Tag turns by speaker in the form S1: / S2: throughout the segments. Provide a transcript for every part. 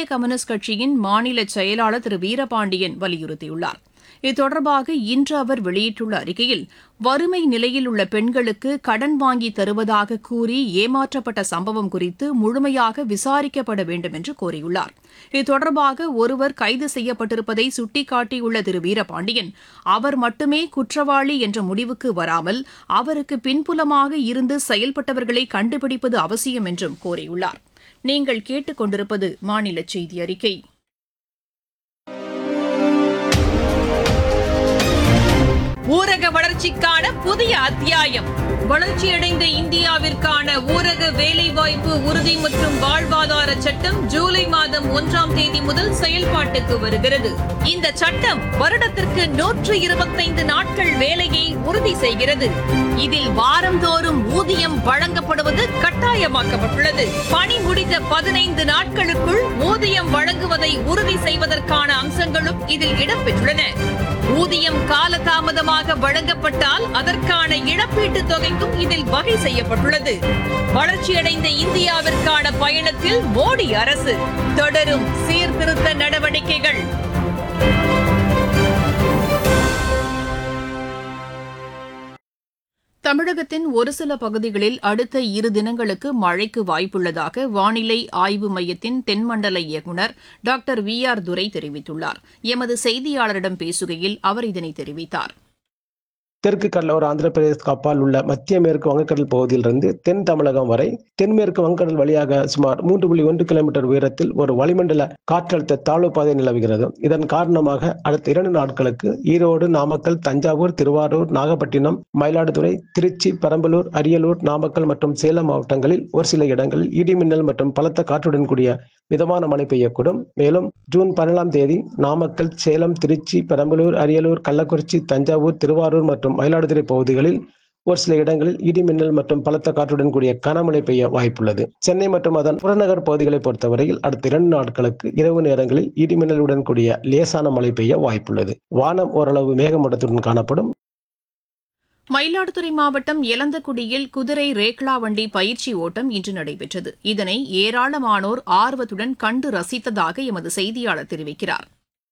S1: communist கட்சியின் மாநில செயலாளர் திரு வீரபாண்டியன் வலியுறுத்தியுள்ளார் இது தொடர்பாக இன்று அவர் வெளியிட்டுள்ள அறிக்கையில் வறுமை நிலையில் உள்ள பெண்களுக்கு கடன் வாங்கி தருவதாக கூறி ஏமாற்றப்பட்ட சம்பவம் குறித்து முழுமையாக விசாரிக்கப்பட வேண்டும் என்று கோரியுள்ளார் இது தொடர்பாக ஒருவர் கைது செய்யப்பட்டிருப்பதை சுட்டிக்காட்டியுள்ள திரு வீரபாண்டியன் அவர் மட்டுமே குற்றவாளி என்ற முடிவுக்கு வராமல் அவருக்கு பின்புலமாக இருந்து செயல்பட்டவர்களை கண்டுபிடிப்பது அவசியம் என்றும் கோரியுள்ளார் நீங்கள் கேட்டுக்கொண்டிருப்பது மாநில செய்தி அறிக்கை
S2: ஊரக வளர்ச்சிக்கான புதிய அத்தியாயம் வளர்ச்சியடைந்த இந்தியாவிற்கான ஊரக வேலைவாய்ப்பு உறுதி மற்றும் வாழ்வாதார சட்டம் ஜூலை மாதம் ஒன்றாம் தேதி முதல் செயல்பாட்டுக்கு வருகிறது இந்த சட்டம் வருடத்திற்கு நூற்று இருபத்தைந்து நாட்கள் வேலையை உறுதி செய்கிறது இதில் வாரந்தோறும் ஊதியம் வழங்கப்படுவது கட்டாயமாக்கப்பட்டுள்ளது பணி முடிந்த பதினைந்து நாட்களுக்குள் ஊதியம் வழங்குவதை உறுதி செய்வதற்கான அம்சங்களும் இதில் இடம்பெற்றுள்ளன ஊதியம் காலதாமதமாக வழங்கப்பட்டால் அதற்கான இழப்பீட்டுத் தொகைக்கும் இதில் வகை செய்யப்பட்டுள்ளது வளர்ச்சியடைந்த இந்தியாவிற்கான பயணத்தில் மோடி அரசு தொடரும் சீர்திருத்த நடவடிக்கைகள்
S1: தமிழகத்தின் ஒரு சில பகுதிகளில் அடுத்த இரு தினங்களுக்கு மழைக்கு வாய்ப்புள்ளதாக வானிலை ஆய்வு மையத்தின் தென்மண்டல இயக்குநர் டாக்டர் வி ஆர் துரை தெரிவித்துள்ளார் எமது செய்தியாளரிடம் பேசுகையில் அவர் இதனை தெரிவித்தார்
S3: தெற்கு கடலோர ஆந்திர பிரதேசத்துக்கு அப்பால் உள்ள மத்திய மேற்கு வங்கக்கடல் பகுதியிலிருந்து தென் தமிழகம் வரை தென்மேற்கு வங்கக்கடல் வழியாக சுமார் மூன்று புள்ளி ஒன்று கிலோமீட்டர் உயரத்தில் ஒரு வளிமண்டல காற்றழுத்த தாழ்வு பாதை நிலவுகிறது இதன் காரணமாக அடுத்த இரண்டு நாட்களுக்கு ஈரோடு நாமக்கல் தஞ்சாவூர் திருவாரூர் நாகப்பட்டினம் மயிலாடுதுறை திருச்சி பெரம்பலூர் அரியலூர் நாமக்கல் மற்றும் சேலம் மாவட்டங்களில் ஒரு சில இடங்களில் இடிமின்னல் மற்றும் பலத்த காற்றுடன் கூடிய மிதமான மழை பெய்யக்கூடும் மேலும் ஜூன் பதினேழாம் தேதி நாமக்கல் சேலம் திருச்சி பெரம்பலூர் அரியலூர் கள்ளக்குறிச்சி தஞ்சாவூர் திருவாரூர் மற்றும் மயிலாடுதுறை பகுதிகளில் ஒரு சில இடங்களில் இடிமின்னல் மற்றும் பலத்த காற்றுடன் கூடிய கனமழை பெய்ய வாய்ப்புள்ளது சென்னை மற்றும் அதன் புறநகர் பகுதிகளை பொறுத்தவரையில் அடுத்த இரண்டு நாட்களுக்கு இரவு நேரங்களில் இடிமின்னலுடன் கூடிய லேசான மழை பெய்ய வாய்ப்புள்ளது வானம் ஓரளவு மேகமூட்டத்துடன் காணப்படும்
S1: மயிலாடுதுறை மாவட்டம் எலந்தக்குடியில் குதிரை ரேக்ளா வண்டி பயிற்சி ஓட்டம் இன்று நடைபெற்றது இதனை ஏராளமானோர் ஆர்வத்துடன் கண்டு ரசித்ததாக எமது செய்தியாளர் தெரிவிக்கிறார்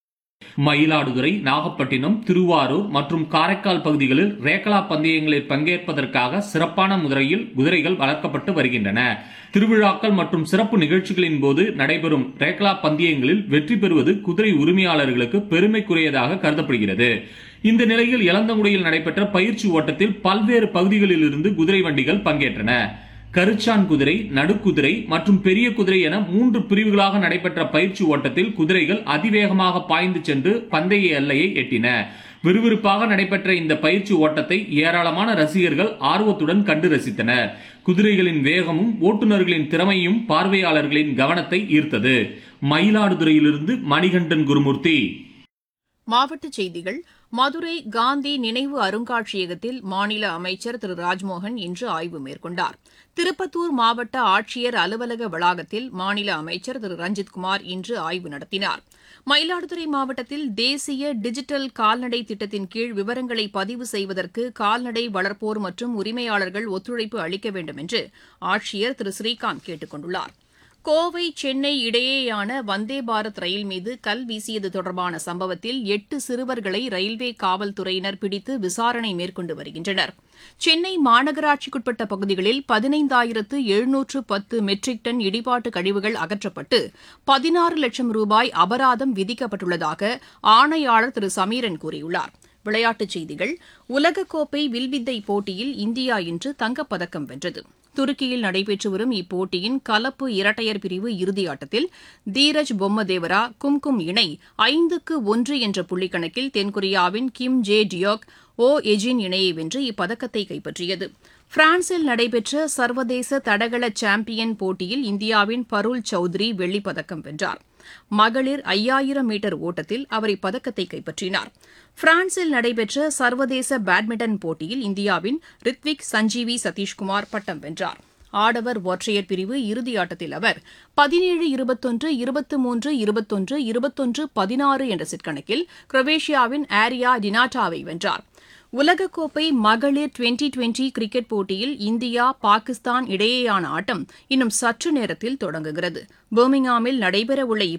S4: மயிலாடுதுறை நாகப்பட்டினம் திருவாரூர் மற்றும் காரைக்கால் பகுதிகளில் ரேகலா பந்தயங்களில் பங்கேற்பதற்காக சிறப்பான முறையில் குதிரைகள் வளர்க்கப்பட்டு வருகின்றன திருவிழாக்கள் மற்றும் சிறப்பு நிகழ்ச்சிகளின் போது நடைபெறும் ரேகலா பந்தயங்களில் வெற்றி பெறுவது குதிரை உரிமையாளர்களுக்கு பெருமைக்குரியதாக கருதப்படுகிறது இந்த நிலையில் இளந்தங்குடியில் நடைபெற்ற பயிற்சி ஓட்டத்தில் பல்வேறு பகுதிகளில் இருந்து குதிரை வண்டிகள் பங்கேற்றன கருச்சான் குதிரை நடுக்குதிரை மற்றும் பெரிய குதிரை என மூன்று பிரிவுகளாக நடைபெற்ற பயிற்சி ஓட்டத்தில் குதிரைகள் அதிவேகமாக பாய்ந்து சென்று பந்தய எல்லையை எட்டின விறுவிறுப்பாக நடைபெற்ற இந்த பயிற்சி ஓட்டத்தை ஏராளமான ரசிகர்கள் ஆர்வத்துடன் கண்டு ரசித்தனர் குதிரைகளின் வேகமும் ஓட்டுநர்களின் திறமையும் பார்வையாளர்களின் கவனத்தை ஈர்த்தது மயிலாடுதுறையிலிருந்து மணிகண்டன் குருமூர்த்தி
S1: மாவட்டச் செய்திகள் மதுரை காந்தி நினைவு அருங்காட்சியகத்தில் மாநில அமைச்சர் திரு ராஜ்மோகன் இன்று ஆய்வு மேற்கொண்டார் திருப்பத்தூர் மாவட்ட ஆட்சியர் அலுவலக வளாகத்தில் மாநில அமைச்சர் திரு ரஞ்சித்குமார் இன்று ஆய்வு நடத்தினார் மயிலாடுதுறை மாவட்டத்தில் தேசிய டிஜிட்டல் கால்நடை திட்டத்தின் கீழ் விவரங்களை பதிவு செய்வதற்கு கால்நடை வளர்ப்போர் மற்றும் உரிமையாளர்கள் ஒத்துழைப்பு அளிக்க வேண்டும் என்று ஆட்சியர் திரு ஸ்ரீகாந்த் கேட்டுக் கொண்டுள்ளார் கோவை சென்னை இடையேயான வந்தே பாரத் ரயில் மீது கல் வீசியது தொடர்பான சம்பவத்தில் எட்டு சிறுவர்களை ரயில்வே காவல்துறையினர் பிடித்து விசாரணை மேற்கொண்டு வருகின்றனர் சென்னை மாநகராட்சிக்குட்பட்ட பகுதிகளில் பதினைந்தாயிரத்து எழுநூற்று பத்து மெட்ரிக் டன் இடிபாட்டு கழிவுகள் அகற்றப்பட்டு பதினாறு லட்சம் ரூபாய் அபராதம் விதிக்கப்பட்டுள்ளதாக ஆணையாளர் திரு சமீரன் கூறியுள்ளார் விளையாட்டுச் செய்திகள் உலகக்கோப்பை வில்வித்தை போட்டியில் இந்தியா இன்று தங்கப்பதக்கம் வென்றது துருக்கியில் நடைபெற்று வரும் இப்போட்டியின் கலப்பு இரட்டையர் பிரிவு இறுதியாட்டத்தில் தீரஜ் பொம்மதேவரா கும்கும் இணை ஐந்துக்கு ஒன்று என்ற புள்ளிக்கணக்கில் தென்கொரியாவின் கிம் ஜே டியோக் ஓ எஜின் இணையை வென்று இப்பதக்கத்தை கைப்பற்றியது பிரான்சில் நடைபெற்ற சர்வதேச தடகள சாம்பியன் போட்டியில் இந்தியாவின் பருள் சௌத்ரி வெள்ளிப்பதக்கம் வென்றார் மகளிர் ஐயாயிரம் மீட்டர் ஓட்டத்தில் அவர் இப்பதக்கத்தை கைப்பற்றினார் பிரான்சில் நடைபெற்ற சர்வதேச பேட்மிண்டன் போட்டியில் இந்தியாவின் ரித்விக் சஞ்சீவி சதீஷ்குமார் பட்டம் வென்றார் ஆடவர் ஒற்றையர் பிரிவு இறுதியாட்டத்தில் அவர் பதினேழு இருபத்தொன்று இருபத்து மூன்று இருபத்தொன்று இருபத்தொன்று பதினாறு என்ற செட் கணக்கில் குரோவேஷியாவின் ஆரியா டினாட்டாவை வென்றார் உலகக்கோப்பை மகளிர் டுவெண்டி டுவெண்டி கிரிக்கெட் போட்டியில் இந்தியா பாகிஸ்தான் இடையேயான ஆட்டம் இன்னும் சற்று நேரத்தில் தொடங்குகிறது பர்மிங்ஹாமில் நடைபெறவுள்ள